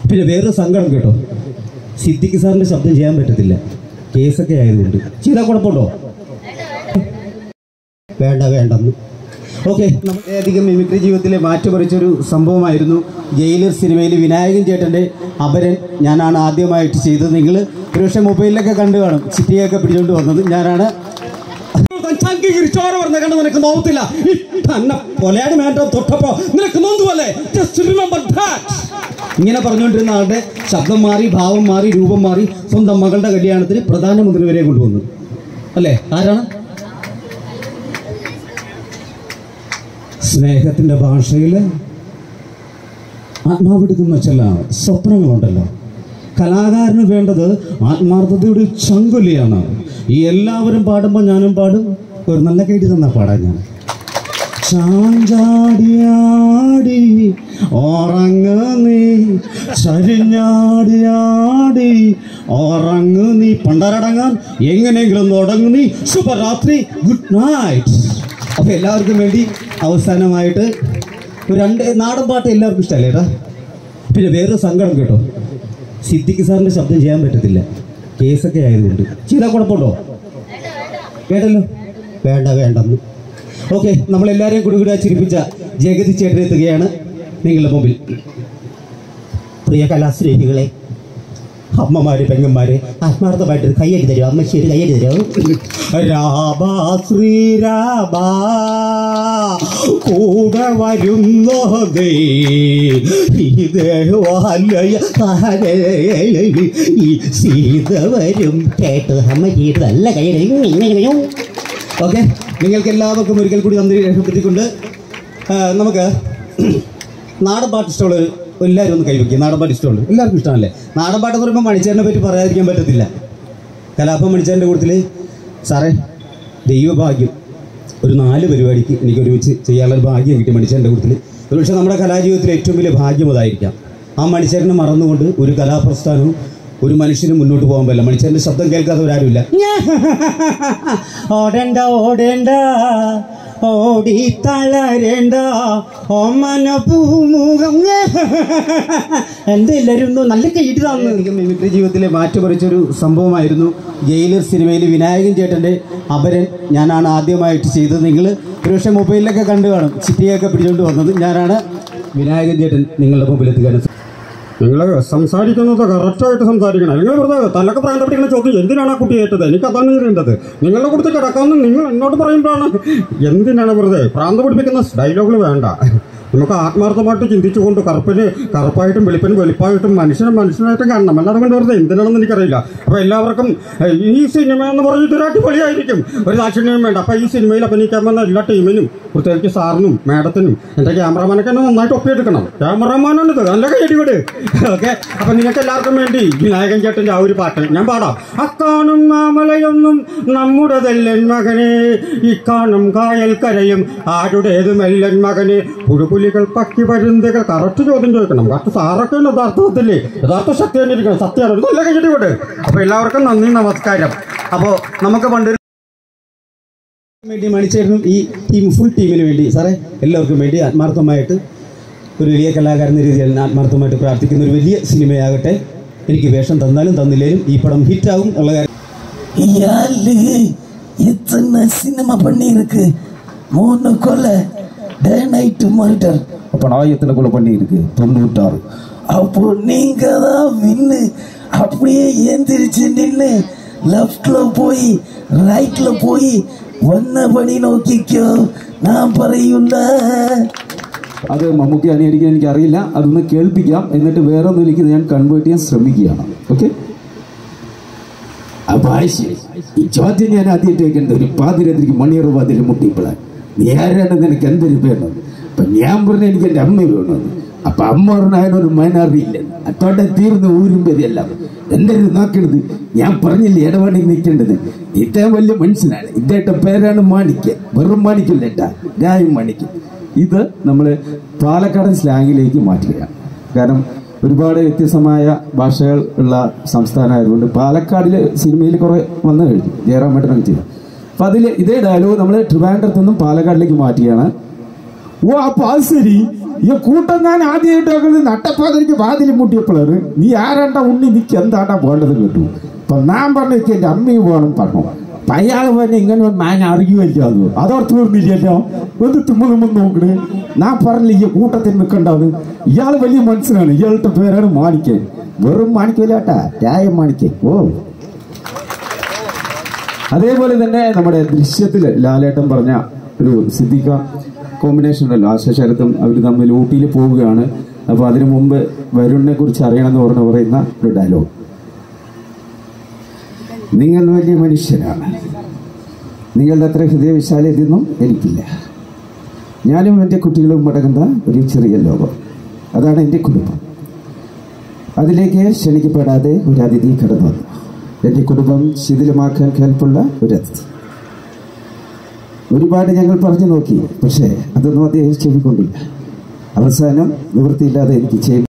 പിന്നെ വേറൊരു സങ്കടം കേട്ടോ സിദ്ദിഖ് സാറിന്റെ ശബ്ദം ചെയ്യാൻ പറ്റത്തില്ല കേസൊക്കെ ആയതുകൊണ്ട് ചെയ്താൽ കുഴപ്പമുണ്ടോ വേണ്ട വേണ്ടെന്ന് ഓക്കെ വളരെയധികം മിമിക്രി ജീവിതത്തിലെ മാറ്റുപറിച്ചൊരു സംഭവമായിരുന്നു ജയിലർ സിനിമയിൽ വിനായകൻ ചേട്ടൻ്റെ അപരൻ ഞാനാണ് ആദ്യമായിട്ട് ചെയ്തത് നിങ്ങൾ ഒരുപക്ഷെ മൊബൈലിലൊക്കെ കണ്ടു കാണും ചിറ്റിയൊക്കെ പിടിച്ചുകൊണ്ട് വന്നത് ഞാനാണ് ചോര പറഞ്ഞ കണ്ട് നിനക്ക് നോവത്തില്ല തന്നെ കൊലയാടി മേറ്റ തൊട്ടപ്പോ നിനക്ക് നോന്നുപോലെ ജസ്റ്റ് റിമെമ്പർ ദാറ്റ് ഇങ്ങനെ പറഞ്ഞുകൊണ്ടിരുന്ന ആളുടെ ശബ്ദം മാറി ഭാവം മാറി രൂപം മാറി സ്വന്തം മകളുടെ കല്യാണത്തിന് പ്രധാനമന്ത്രി വരെ കൊണ്ടുവന്നു അല്ലേ ആരാണ് സ്നേഹത്തിന്റെ ഭാഷയിൽ ആത്മാവെടുക്കുന്ന ചില സ്വപ്നങ്ങളുണ്ടല്ലോ കലാകാരന് വേണ്ടത് ആത്മാർത്ഥതയുടെ ചങ്കൊല്ലിയാണ് ഈ എല്ലാവരും പാടുമ്പോൾ ഞാനും പാടും ഒരു നല്ല കേട്ടി തന്നാ പാടാൻ ഞാൻ ചാഞ്ചാടിയാടി ഉറങ്ങ് നീ ചരിഞ്ഞാടിയാടി ഉറങ്ങ് നീ പണ്ടരടങ്ങാൻ എങ്ങനെയെങ്കിലും തുടങ്ങു നീ ശുഭരാത്രി ഗുഡ് നൈറ്റ് അപ്പൊ എല്ലാവർക്കും വേണ്ടി അവസാനമായിട്ട് ഒരു രണ്ട് നാടൻ പാട്ട് എല്ലാവർക്കും ഇഷ്ടമല്ലേ ഏട്ടാ പിന്നെ വേറൊരു സങ്കടം കേട്ടോ സിദ്ദിഖ് സാറിന്റെ ശബ്ദം ചെയ്യാൻ പറ്റത്തില്ല കേസൊക്കെ ആയതുകൊണ്ട് ചെയ്താൽ കുഴപ്പമുണ്ടോ കേട്ടല്ലോ വേണ്ട വേണ്ടെന്ന് ഓക്കെ നമ്മളെല്ലാവരെയും കുടുകുടാ ചിരിപ്പിച്ച ജഗതി ചേട്ടൻ എത്തുകയാണ് നിങ്ങളുടെ മുമ്പിൽ പ്രിയ കലാസ്നേഹികളെ അമ്മമാര് പെങ്ങന്മാര് ആത്മാർത്ഥമായിട്ട് കയ്യടി തരും അമ്മശ്ശേരി കയ്യടി തരും രാബാ ശ്രീരാബാ കൂടെ വരുന്നതേ ഈ ദേവാലയ ഈ സീത വരും കേട്ട് അമ്മ ചെയ്ത് നല്ല കയ്യടി ഓക്കെ നിങ്ങൾക്ക് എല്ലാവർക്കും ഒരിക്കൽ കൂടി നന്ദി രേഖപ്പെടുത്തിക്കൊണ്ട് ആ, നമുക്ക് നാടൻ പാട്ട് ഇഷ്ടമുള്ള എല്ലാവരും ഒന്ന് കൈവയ്ക്കുക നാടൻ പാട്ട് ഇഷ്ടമുള്ളൂ എല്ലാവർക്കും ഇഷ്ടമല്ലേ നാടൻ പാട്ട് എന്ന് പറയുമ്പോൾ മണിച്ചേരനെ പറ്റി പറയാതിരിക്കാൻ പറ്റത്തില്ല കലാപം മണിച്ചേരൻ്റെ കൂട്ടത്തിൽ സാറേ ദൈവഭാഗ്യം ഒരു നാല് പരിപാടിക്ക് എനിക്ക് ഒരുമിച്ച് ചെയ്യാനുള്ള ഒരു ഭാഗ്യം കിട്ടി മണിച്ചേരൻ്റെ കൂട്ടത്തിൽ ഒരുപക്ഷെ നമ്മുടെ കലാജീവിതത്തിലെ ഏറ്റവും വലിയ ഭാഗ്യം അതായിരിക്കാം ആ മണിച്ചേരനെ മറന്നുകൊണ്ട് ഒരു കലാപ്രസ്ഥാനവും ഒരു മനുഷ്യനും മുന്നോട്ട് പോകാൻ പറ്റില്ല മണിച്ചേരൻ്റെ ശബ്ദം കേൾക്കാത്തവരാരുമില്ല ഓടേണ്ട ഓടേണ്ട ഓടി തളരേണ്ട ഓമന പൂമുഖം എന്തെല്ലാരും ഒന്ന് നല്ല കൈയിട്ട് തന്നു എനിക്ക് മിമിക്രി ജീവിതത്തിലെ മാറ്റുപറിച്ചൊരു സംഭവമായിരുന്നു ജയിലർ സിനിമയിൽ വിനായകൻ ചേട്ടൻ്റെ അപരൻ ഞാനാണ് ആദ്യമായിട്ട് ചെയ്തത് നിങ്ങൾ ഒരുപക്ഷെ മൊബൈലിലൊക്കെ കണ്ടു കാണും ചിറ്റിയൊക്കെ പിടിച്ചുകൊണ്ട് വന്നത് ഞാനാണ് വിനായകൻ ചേട്ടൻ നിങ്ങളുടെ മുമ്പിൽ എത്തിക്കാൻ നിങ്ങൾ സംസാരിക്കുന്നത് കറക്റ്റായിട്ട് സംസാരിക്കണം നിങ്ങൾ വെറുതെ തലക്ക് പ്രാന്ത പിടിക്കുന്ന ചോദ്യം എന്തിനാണ് ആ കുട്ടി ഏറ്റത് എനിക്ക് അതാണ് അറിയേണ്ടത് നിങ്ങളുടെ കൊടുത്ത് കിടക്കാമെന്ന് നിങ്ങൾ എന്നോട് പറയുമ്പോഴാണ് എന്തിനാണ് വെറുതെ പ്രാന്ത പിടിപ്പിക്കുന്ന ഡയലോഗുകൾ വേണ്ട നമുക്ക് ആത്മാർത്ഥമായിട്ട് ചിന്തിച്ചുകൊണ്ട് കറുപ്പിന് കറുപ്പായിട്ടും വെളുപ്പിന് വെളുപ്പായിട്ടും മനുഷ്യനെ മനുഷ്യനായിട്ടും കാണണം അല്ലാതെ കൊണ്ട് വെറുതെ എന്തിനാണെന്ന് എനിക്കറിയില്ല അപ്പോൾ എല്ലാവർക്കും ഏഹ്, ഈ സിനിമ എന്ന് പറഞ്ഞിട്ട് ഒരു അടിപൊളിയായിരിക്കും ഒരു ദാക്ഷിണ്യം വേണ്ട അപ്പോൾ ഈ സിനിമയിൽ അഭിനയിക്കാൻ വന്ന എല്ലാ ടീമിനും പ്രത്യേകിച്ച് സാറിനും മാഡത്തിനും എൻ്റെ ക്യാമറമാനൊക്കെ എന്നെ നന്നായിട്ട് ഒപ്പിയെടുക്കണം ക്യാമറമാനാണിത് നല്ല കൈയടിവിട് ഓക്കെ അപ്പം നിങ്ങൾക്ക് എല്ലാവർക്കും വേണ്ടി വിനായകൻ ചേട്ടൻ്റെ ആ ഒരു പാട്ട് ഞാൻ പാടാം അക്കാണും മാമലയൊന്നും നമ്മുടെതെല്ലൻ മകനെ ഇക്കാണും കായൽ കരയും ആരുടേത് മെല്ലൻ മകനെ പുഴുപുലികൾ പക്കി പരുന്തുകൾ കറക്റ്റ് ചോദ്യം ചോദിക്കണം കറക്റ്റ് സാറൊക്കെ യഥാർത്ഥത്തില്ലേ യഥാർത്ഥ ശക്തി തന്നെ ഇരിക്കണം സത്യമാണ് ഒരു നല്ല കൈയടിവിട് അപ്പോൾ എല്ലാവർക്കും നന്ദി നമസ്കാരം അപ്പോൾ നമുക്ക് പണ്ട് വേണ്ടി മണിച്ചേരനും ഈ ടീം ഫുൾ ടീമിന് വേണ്ടി സാറേ എല്ലാവർക്കും വേണ്ടി ആത്മാർത്ഥമായിട്ട് ഒരു വലിയ കലാകാരൻ എന്ന രീതിയിൽ ഞാൻ ആത്മാർത്ഥമായിട്ട് പ്രാർത്ഥിക്കുന്ന ഒരു വലിയ സിനിമയാകട്ടെ എനിക്ക് വേഷം തന്നാലും തന്നില്ലേലും ഈ പടം ഹിറ്റാവും ഉള്ള കാര്യം இயாலு எத்தனை சினிமா பண்ணியிருக்கு மூணு கொலை டே நைட்டு மர்டர் அப்போ நான் எத்தனை கொலை பண்ணியிருக்கு தொண்ணூத்தாறு அப்போ நீங்க தான் வின்னு அப்படியே ஏந்திரிச்சு நின்று லெஃப்ட்ல போய் ரைட்ல போய் വന്നപടി നോക്കിക്കോ ഞാൻ പറയൂല അത് മമ്മൂക്കി അനുകരിക്കാൻ എനിക്ക് അറിയില്ല അതൊന്ന് കേൾപ്പിക്കാം എന്നിട്ട് വേറെ ഒന്നിലേക്ക് ഞാൻ കൺവേർട്ട് ചെയ്യാൻ ശ്രമിക്കുകയാണ് ഓക്കെ അപ്പൊ ആശയം ഈ ചോദ്യം ഞാൻ ആദ്യമായിട്ട് കേൾക്കുന്നത് ഒരു പാതിരാത്രിക്ക് മണിയറ വാതിൽ മുട്ടിയപ്പോഴാണ് നീ ആരാണ് നിനക്ക് എന്തൊരു വേണം അപ്പൊ ഞാൻ പറഞ്ഞ എനിക്ക് എൻ്റെ അമ്മ വേണമെന്ന് അപ്പൊ അമ്മ പറഞ്ഞ അതിനൊരു മൈനാറിറ്റി ഇല്ല അത്തോടെ തീർന്ന് ഊരും പേരെല്ലാം എന്തൊരു നോക്കണത് ഞാൻ പറഞ്ഞില്ലേ ഇടപാടി നിൽക്കേണ്ടത് ഇദ്ദേഹം വലിയ മനുഷ്യനാണ് ഇദ്ദേഹത്തെ പേരാണ് മാണിക്യ വെറും മാണിക്കല്ല ഏട്ടാ രായും മാണിക്യം ഇത് നമ്മൾ പാലക്കാടൻ സ്ലാങ്ങിലേക്ക് മാറ്റുകയാണ് കാരണം ഒരുപാട് വ്യത്യസ്തമായ ഭാഷകൾ ഉള്ള സംസ്ഥാനമായതുകൊണ്ട് പാലക്കാടിലെ സിനിമയിൽ കുറെ വന്നു കഴിഞ്ഞു ജയറാമേട്ടനൊക്കെ ചെയ്തു അപ്പൊ അതിൽ ഇതേ ഡയലോഗ് നമ്മൾ ട്രിവാൻഡ്രത്ത് നിന്നും പാലക്കാടിലേക്ക് മാറ്റുകയാണ് ഓ അപ്പൊ അത് ശരി ഈ കൂട്ടം ഞാൻ ആദ്യമായിട്ട് നോക്കുന്നത് നട്ടപ്പാതിരിക്ക് വാതിൽ മുട്ടിയപ്പോഴാണ് നീ ആരാണ്ട ഉണ്ണി നിക്ക് എന്താണ്ടാ വേണ്ടത് കേട്ടു അപ്പൊ ഞാൻ പറഞ്ഞേക്ക് എന്റെ അമ്മയും വേണം പറഞ്ഞു അപ്പൊ അയാൾ പറഞ്ഞ ഇങ്ങനെ ഒരു മാൻ അറിയുമല്ലോ അത് അതോർത്ത് തീർന്നില്ലല്ലോ ഒന്ന് തുമ്മ തുമ്മ നോക്കണേ ഞാൻ പറഞ്ഞില്ല ഈ കൂട്ടത്തിൽ നിൽക്കണ്ടാന്ന് ഇയാൾ വലിയ മനസ്സിലാണ് ഇയാളുടെ പേരാണ് മാണിക്കൻ വെറും മാണിക്കല്ലാട്ടാ രായ മാണിക്കൻ ഓ അതേപോലെ തന്നെ നമ്മുടെ ദൃശ്യത്തിൽ ലാലേട്ടൻ പറഞ്ഞ ഒരു സിദ്ദിഖ കോമ്പിനേഷൻ ഉണ്ടല്ലോ ആശാശരത്തും അവർ തമ്മിൽ ഊട്ടിയിൽ പോവുകയാണ് അപ്പോൾ അതിനു മുമ്പ് വരുണിനെ കുറിച്ച് അറിയണമെന്ന് പറഞ്ഞ് പറയുന്ന ഒരു ഡയലോഗ് നിങ്ങൾ വലിയ മനുഷ്യരാണ് നിങ്ങളുടെ അത്ര ഹൃദയവിശാലതയൊന്നും എനിക്കില്ല ഞാനും എൻ്റെ കുട്ടികളും മടങ്ങുന്ന ഒരു ചെറിയ ലോകം അതാണ് എൻ്റെ കുടുംബം അതിലേക്ക് ക്ഷണിക്കപ്പെടാതെ ഒരു അതിഥി കടന്നു വന്നു എൻ്റെ കുടുംബം ശിഥിലമാക്കാൻ കൽപ്പുള്ള ഒരു അതിഥി ഒരുപാട് ഞങ്ങൾ പറഞ്ഞു നോക്കി പക്ഷേ അതൊന്നും അദ്ദേഹം ചെവിക്കൊണ്ടില്ല അവസാനം നിവൃത്തിയില്ലാതെ എനിക്ക് ചെയ്യും